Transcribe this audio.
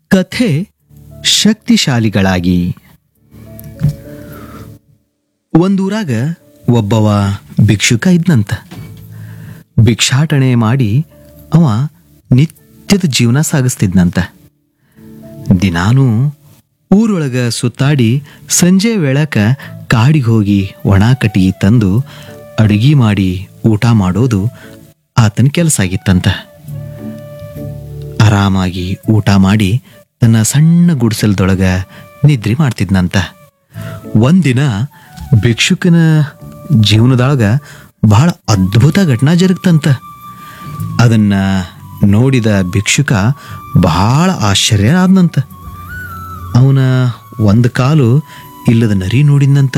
ಕಥೆ ಶಕ್ತಿಶಾಲಿಗಳಾಗಿ ಒಂದೂರಾಗ ಒಬ್ಬವ ಭಿಕ್ಷುಕ ಇದ್ನಂತ ಭಿಕ್ಷಾಟನೆ ಮಾಡಿ ಅವ ನಿತ್ಯದ ಜೀವನ ಸಾಗಿಸ್ತಿದ್ನಂತ ದಿನಾನೂ ಊರೊಳಗ ಸುತ್ತಾಡಿ ಸಂಜೆ ವೇಳಕ ಕಾಡಿಗೆ ಹೋಗಿ ಒಣ ಕಟ್ಟಿಗೆ ತಂದು ಅಡುಗೆ ಮಾಡಿ ಊಟ ಮಾಡೋದು ಆತನ ಕೆಲಸ ಆಗಿತ್ತಂತ ಆರಾಮಾಗಿ ಊಟ ಮಾಡಿ ತನ್ನ ಸಣ್ಣ ಗುಡಿಸಲದೊಳಗ ನಿದ್ರೆ ಮಾಡ್ತಿದ್ನಂತ ಒಂದಿನ ಭಿಕ್ಷುಕನ ಜೀವನದೊಳಗ ಬಹಳ ಅದ್ಭುತ ಘಟನಾ ಜರುಗ್ತಂತ ಅದನ್ನ ನೋಡಿದ ಭಿಕ್ಷುಕ ಬಹಳ ಆಶ್ಚರ್ಯ ಆದ್ನಂತ ಅವನ ಒಂದು ಕಾಲು ಇಲ್ಲದ ನರಿ ನೋಡಿದ್ನಂತ